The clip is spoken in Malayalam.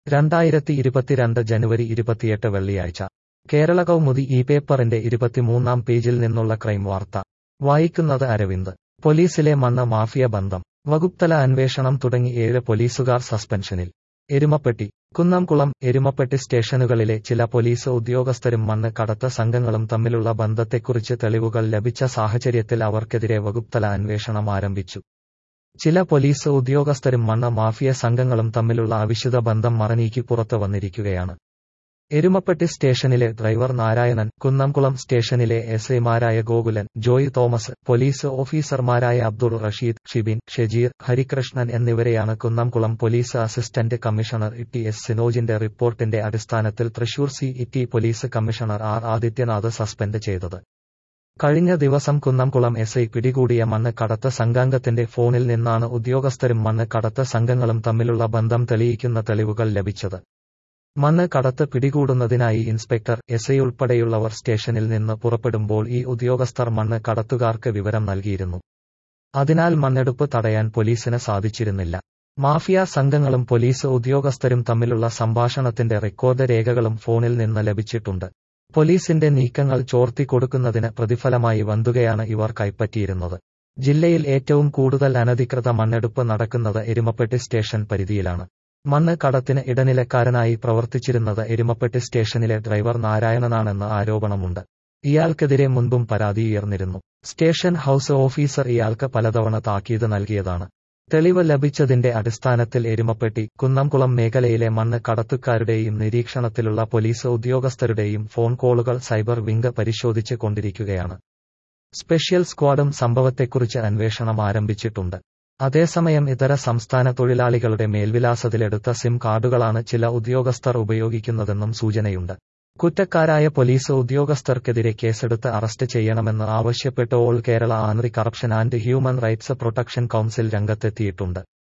രണ്ടായിരത്തി ഇരുപത്തിരണ്ട് ജനുവരി ഇരുപത്തിയെട്ട് വെള്ളിയാഴ്ച കേരള കൗമുദി ഈ പേപ്പറിന്റെ ഇരുപത്തിമൂന്നാം പേജിൽ നിന്നുള്ള ക്രൈം വാർത്ത വായിക്കുന്നത് അരവിന്ദ് പോലീസിലെ മണ്ണ് മാഫിയ ബന്ധം വകുപ്തല അന്വേഷണം തുടങ്ങി ഏഴ് പോലീസുകാർ സസ്പെൻഷനിൽ എരുമപ്പെട്ടി കുന്നംകുളം എരുമപ്പെട്ടി സ്റ്റേഷനുകളിലെ ചില പോലീസ് ഉദ്യോഗസ്ഥരും മണ്ണ് കടത്ത സംഘങ്ങളും തമ്മിലുള്ള ബന്ധത്തെക്കുറിച്ച് തെളിവുകൾ ലഭിച്ച സാഹചര്യത്തിൽ അവർക്കെതിരെ വകുപ്തല അന്വേഷണം ആരംഭിച്ചു ചില പോലീസ് ഉദ്യോഗസ്ഥരും മണ്ണ് മാഫിയ സംഘങ്ങളും തമ്മിലുള്ള അവിശുദ്ധ ബന്ധം മറനീക്കി പുറത്തു വന്നിരിക്കുകയാണ് എരുമപ്പെട്ടി സ്റ്റേഷനിലെ ഡ്രൈവർ നാരായണൻ കുന്നംകുളം സ്റ്റേഷനിലെ എസ് ഐമാരായ ഗോകുലൻ ജോയ് തോമസ് പോലീസ് ഓഫീസർമാരായ അബ്ദുൾ റഷീദ് ഷിബിൻ ഷെജീർ ഹരികൃഷ്ണൻ എന്നിവരെയാണ് Kunnamkulam police assistant commissioner T S സിനോജിന്റെ റിപ്പോർട്ടിന്റെ അടിസ്ഥാനത്തിൽ Thrissur C E police commissioner R Adityanath suspend ചെയ്തത് കഴിഞ്ഞ ദിവസം കുന്നംകുളം എസ് ഐ പിടികൂടിയ മണ്ണ് കടത്ത സംഘാംഗത്തിന്റെ ഫോണിൽ നിന്നാണ് ഉദ്യോഗസ്ഥരും മണ്ണ് കടത്ത സംഘങ്ങളും തമ്മിലുള്ള ബന്ധം തെളിയിക്കുന്ന തെളിവുകൾ ലഭിച്ചത് മണ്ണ് കടത്ത് പിടികൂടുന്നതിനായി ഇൻസ്പെക്ടർ എസ് ഐ ഉൾപ്പെടെയുള്ളവർ സ്റ്റേഷനിൽ നിന്ന് പുറപ്പെടുമ്പോൾ ഈ ഉദ്യോഗസ്ഥർ മണ്ണ് കടത്തുകാർക്ക് വിവരം നൽകിയിരുന്നു അതിനാൽ മണ്ണെടുപ്പ് തടയാൻ പോലീസിന് സാധിച്ചിരുന്നില്ല മാഫിയ സംഘങ്ങളും പോലീസ് ഉദ്യോഗസ്ഥരും തമ്മിലുള്ള സംഭാഷണത്തിന്റെ റെക്കോർഡ് രേഖകളും ഫോണിൽ നിന്ന് ലഭിച്ചിട്ടുണ്ട് പോലീസിന്റെ നീക്കങ്ങൾ ചോർത്തിക്കൊടുക്കുന്നതിന് പ്രതിഫലമായി വന്തുകയാണ് ഇവർ കൈപ്പറ്റിയിരുന്നത് ജില്ലയിൽ ഏറ്റവും കൂടുതൽ അനധികൃത മണ്ണെടുപ്പ് നടക്കുന്നത് എരുമപ്പെട്ടി സ്റ്റേഷൻ പരിധിയിലാണ് മണ്ണ് കടത്തിന് ഇടനിലക്കാരനായി പ്രവർത്തിച്ചിരുന്നത് എരുമപ്പെട്ടി സ്റ്റേഷനിലെ ഡ്രൈവർ നാരായണനാണെന്ന് ആരോപണമുണ്ട് ഇയാൾക്കെതിരെ മുൻപും പരാതി ഉയർന്നിരുന്നു സ്റ്റേഷൻ ഹൌസ് ഓഫീസർ ഇയാൾക്ക് പലതവണ താക്കീത് നൽകിയതാണ് തെളിവ് ലഭിച്ചതിന്റെ അടിസ്ഥാനത്തിൽ എരുമപ്പെട്ടി കുന്നംകുളം മേഖലയിലെ മണ്ണ് കടത്തുകാരുടെയും നിരീക്ഷണത്തിലുള്ള പോലീസ് ഉദ്യോഗസ്ഥരുടെയും ഫോൺ കോളുകൾ സൈബർ വിംഗ് പരിശോധിച്ച് കൊണ്ടിരിക്കുകയാണ് സ്പെഷ്യൽ സ്ക്വാഡും സംഭവത്തെക്കുറിച്ച് അന്വേഷണം ആരംഭിച്ചിട്ടുണ്ട് അതേസമയം ഇതര സംസ്ഥാന തൊഴിലാളികളുടെ മേൽവിലാസത്തിലെടുത്ത സിം കാർഡുകളാണ് ചില ഉദ്യോഗസ്ഥർ ഉപയോഗിക്കുന്നതെന്നും സൂചനയുണ്ട് കുറ്റക്കാരായ പോലീസ് ഉദ്യോഗസ്ഥർക്കെതിരെ കേസെടുത്ത് അറസ്റ്റ് ചെയ്യണമെന്ന് ആവശ്യപ്പെട്ട് All Kerala Anti Corruption and Human Rights Protection Council രംഗത്തെത്തിയിട്ടുണ്ട്